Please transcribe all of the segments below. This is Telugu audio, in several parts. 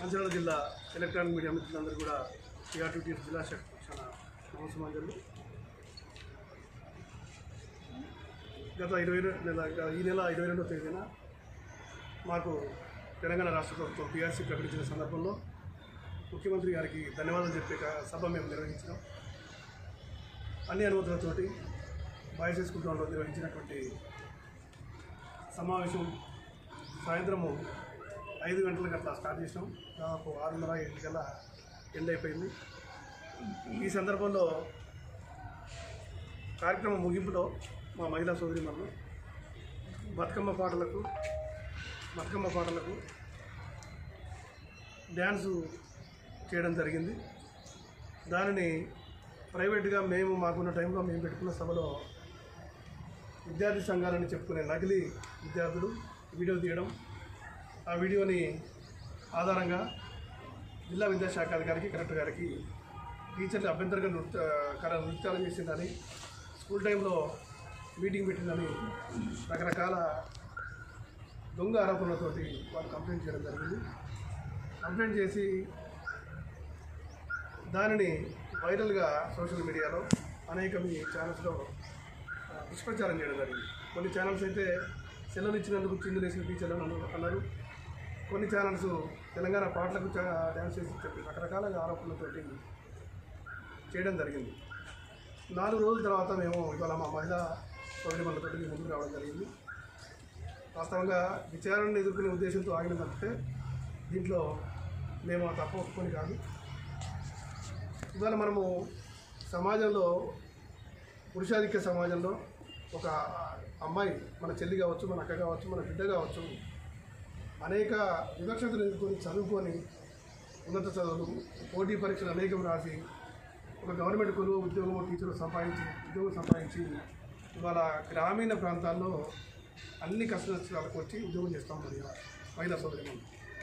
మంచిర్యాల జిల్లా ఎలక్ట్రానిక్ మీడియా మిత్రులందరూ కూడా టీఆర్టీ జిల్లా శాఖ పక్షాన నమస్కారాలు గత ఇరవై రె- నెల ఈ నెల ఇరవై రెండవ తేదీన మాకు తెలంగాణ రాష్ట్ర ప్రభుత్వం పీఆర్సీ ప్రకటించిన సందర్భంలో ముఖ్యమంత్రి గారికి ధన్యవాదాలు చెప్పే క- సభ మేము నిర్వహించినాం అన్ని అనుమతులతోటి బాయ్స్ హై స్కూల్ గ్రౌండ్లో నిర్వహించినటువంటి సమావేశం సాయంత్రము ఐదు గంటలకు అట్లా స్టార్ట్ చేసినాం దాదాపు ఆరున్నర ఏడుకల్లా ఎండ్ అయిపోయింది ఈ సందర్భంలో కార్యక్రమం ముగింపులో మా మహిళా సోదరిమణులు బతుకమ్మ పాటలకు బతుకమ్మ పాటలకు డ్యాన్సు చేయడం జరిగింది దానిని ప్రైవేట్గా మేము మాకున్న టైంలో మేము పెట్టుకున్న సభలో విద్యార్థి సంఘాలని చెప్పుకునే నకిలీ విద్యార్థులు వీడియో తీయడం ఆ వీడియోని ఆధారంగా జిల్లా విద్యాశాఖ అధికారికి కలెక్టర్ గారికి టీచర్లు అభ్యంతరంగా నృత్య కర నృత్యాలు చేసిందని స్కూల్ టైంలో మీటింగ్ పెట్టిందని రకరకాల దొంగ ఆరోపణలతోటి వాళ్ళు కంప్లైంట్ చేయడం జరిగింది కంప్లైంట్ చేసి దానిని వైరల్గా సోషల్ మీడియాలో అనేక మీ ఛానల్స్లో ఆ, దుష్ప్రచారం చేయడం జరిగింది కొన్ని ఛానల్స్ అయితే సెలవులు ఇచ్చినందుకు చిందులేసిన టీచర్లు అన్నారు అన్నారు కొన్ని ఛానల్స్ తెలంగాణ పాటలకు చా- డ్యాన్స్ చేసి చెప్పి రకరకాల ఆరోపణలతోటి చేయడం జరిగింది నాలుగు రోజుల తర్వాత మేము ఇవాళ మా మహిళా సోదరిమణులతో మీ ముందుకు రావడం జరిగింది వాస్తవంగా విచారణను ఎదుర్కొనే ఉద్దేశంతో ఆగిన తప్పితే దీంట్లో మేము ఆ తప్ప ఒప్పుకొని కాదు ఇవాళ మనము సమాజంలో పురుషాధిక్య సమాజంలో ఒక అమ్మాయి మన చెల్లి కావచ్చు మన అక్క కావచ్చు మన బిడ్డ కావచ్చు అనేక వివక్షతలు ఎదుర్కొని చదువుకొని ఉన్నత చదువులు పోటీ పరీక్షలు అనేకం రాసి ఒక గవర్నమెంట్ కొలువు ఉద్యోగం టీచర్ సంపాదించి ఉద్యోగం సంపాదించి ఇవాళ గ్రామీణ ప్రాంతాల్లో అన్ని కష్ట నష్టాలకు వచ్చి ఉద్యోగం చేస్తాం మరి మహిళా సోదరి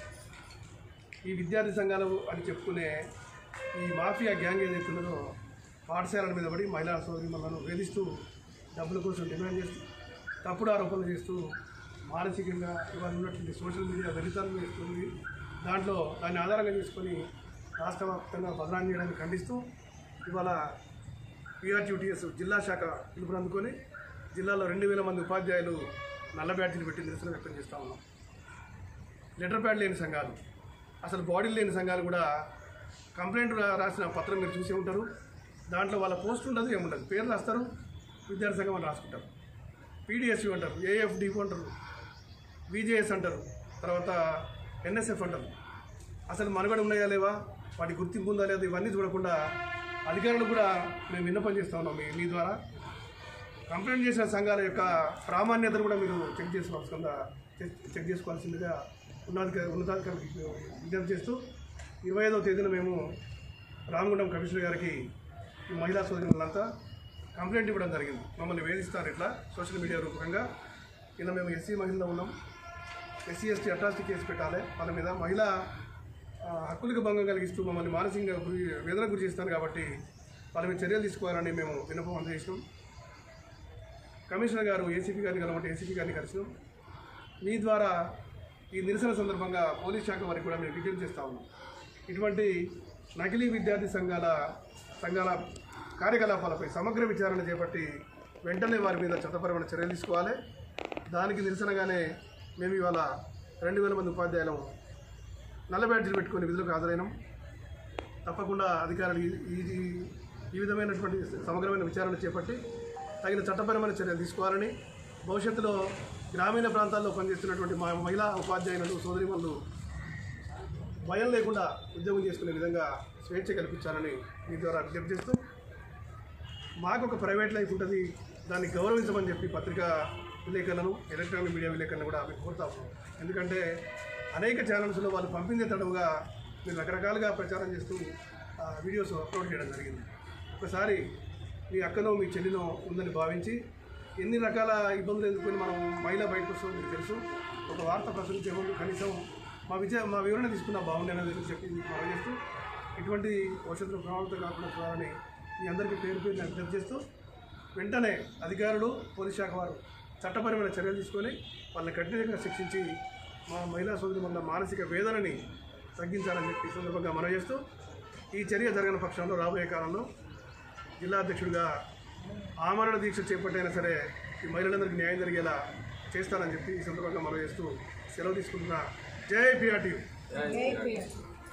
ఈ విద్యార్థి సంఘాలు అని చెప్పుకునే ఈ మాఫియా గ్యాంగ్ ఏదైతే ఉన్నదో పాఠశాలల మీద పడి మహిళా సోదరి మనను వేధిస్తూ డబ్బుల కోసం డిమాండ్ చేస్తూ తప్పుడు ఆరోపణలు చేస్తూ మానసికంగా ఇవాళ ఉన్నటువంటి సోషల్ మీడియా వెలితాలను వేస్తుంది దాంట్లో దాన్ని ఆధారంగా చేసుకొని రాష్ట్ర వ్యాప్తంగా బదనాన్ని చేయడాన్ని ఖండిస్తూ ఇవాళ పిఆర్టీటీఎస్ జిల్లా శాఖ పిలుపుని అందుకొని జిల్లాలో రెండు వేల మంది ఉపాధ్యాయులు నల్ల బ్యాడ్జీలు పెట్టి నిరసన వ్యక్తం చేస్తూ ఉన్నాం లెటర్ ప్యాడ్ లేని సంఘాలు అసలు బాడీ లేని సంఘాలు కూడా కంప్లైంట్ రా- రాసిన పత్రం మీరు చూసే ఉంటారు దాంట్లో వాళ్ళ పోస్ట్ ఉండదు ఏముండదు పేరు రాస్తారు విద్యార్థి సంఘం అని రాసుకుంటారు పీడిఎస్యు అంటారు ఏఎఫ్డిపు అంటారు విజేఎస్ అంటారు తర్వాత ఎన్ఎస్ఎఫ్ అంటారు అసలు మనుగడ ఉన్నాయా లేవా వాటి గుర్తింపు ఉందా లేదా ఇవన్నీ చూడకుండా అధికారులు కూడా మేము విన్నపం చేస్తా ఉన్నాం మీ మీ ద్వారా కంప్లైంట్ చేసిన సంఘాల యొక్క ప్రామాణ్యతను కూడా మీరు చెక్ చేసుకోవాల్సిందిగా చెక్ చెక్ చేసుకోవాల్సిందిగా ఉన్నతాధికారి ఉన్నతాధికారులకు విజ్ఞప్తి చేస్తూ ఇరవై ఐదవ తేదీన మేము రామగుండం కమిషనర్ గారికి ఈ మహిళా సోదరులంతా కంప్లైంట్ ఇవ్వడం జరిగింది మమ్మల్ని వేధిస్తారు ఇట్లా సోషల్ మీడియా రూపకంగా ఇలా మేము ఎస్సీ మహిళలో ఉన్నాం ఎస్సీ ఎస్టీ అట్రాసిటీ కేసు పెట్టాలి వాళ్ళ మీద మహిళా ఆ, హక్కులకు భంగం కలిగిస్తూ మమ్మల్ని మానసికంగా గురి వేదన గురి చేస్తాను కాబట్టి వాళ్ళ మీద చర్యలు తీసుకోవాలని మేము విన్నపం అందజేసినాం కమిషనర్ గారు ఏసీపీ గారిని కలవంటే ఏసీపీ గారిని కలిసినాం మీ ద్వారా ఈ నిరసన సందర్భంగా పోలీస్ శాఖ వారికి కూడా మేము విజ్ఞప్తి చేస్తా ఉన్నాం ఇటువంటి నకిలీ విద్యార్థి సంఘాల సంఘాల కార్యకలాపాలపై సమగ్ర విచారణ చేపట్టి వెంటనే వారి మీద చట్టపరమైన చర్యలు తీసుకోవాలి దానికి నిరసనగానే మేము ఇవాళ రెండు వేల మంది ఉపాధ్యాయులం నల్ల బ్యాడ్జీలు పెట్టుకొని విధులకు హాజరైనాం తప్పకుండా అధికారులు ఈ- ఈ ఈ విధమైనటువంటి సమగ్రమైన విచారణ చేపట్టి తగిన చట్టపరమైన చర్యలు తీసుకోవాలని భవిష్యత్తులో గ్రామీణ ప్రాంతాల్లో పనిచేస్తున్నటువంటి మా మహిళా ఉపాధ్యాయులు సోదరిమణులు భయం లేకుండా ఉద్యోగం చేసుకునే విధంగా స్వేచ్ఛ కల్పించాలని మీ ద్వారా విజ్ఞప్తి చేస్తూ మాకు ఒక ప్రైవేట్ లైఫ్ ఉంటుంది దాన్ని గౌరవించమని చెప్పి పత్రికా విలేకరులను ఎలక్ట్రానిక్ మీడియా విలేకరులను కూడా మేము కోరుతా ఉన్నాం ఎందుకంటే అనేక ఛానల్స్లో వాళ్ళు పంపిందే తడవుగా మీరు రకరకాలుగా ప్రచారం చేస్తూ ఆ వీడియోస్ అప్లోడ్ చేయడం జరిగింది ఒకసారి మీ అక్కనో మీ చెల్లినో ఉందని భావించి ఎన్ని రకాల ఇబ్బందులు ఎదుర్కొని మనం మహిళ బయటకు వస్తుందో మీకు తెలుసు ఒక వార్త ప్రచురించే ముందు కనీసం మా విజయ మా వివరణ తీసుకున్న బాగుండే అనేది చెప్పి మీకు మనం చేస్తూ ఇటువంటి భవిష్యత్తులో ప్రభావితం కాకుండా చూడాలని మీ అందరికీ పేరు పేరు నేను విజ్ఞప్తి చేస్తూ వెంటనే అధికారులు పోలీస్ శాఖ వారు చట్టపరమైన చర్యలు తీసుకొని వాళ్ళని కఠినంగా శిక్షించి మా మహిళా సోదరి వల్ల మానసిక వేదనని తగ్గించాలని చెప్పి ఈ సందర్భంగా మనం చేస్తూ ఈ చర్య జరగని పక్షంలో రాబోయే కాలంలో జిల్లా అధ్యక్షుడిగా ఆమరణ దీక్ష చేపట్టైనా సరే ఈ మహిళలందరికీ న్యాయం జరిగేలా చేస్తానని చెప్పి ఈ సందర్భంగా మనం చేస్తూ సెలవు తీసుకుంటున్న జై పిఆర్టీ జై శ్రీరామ్.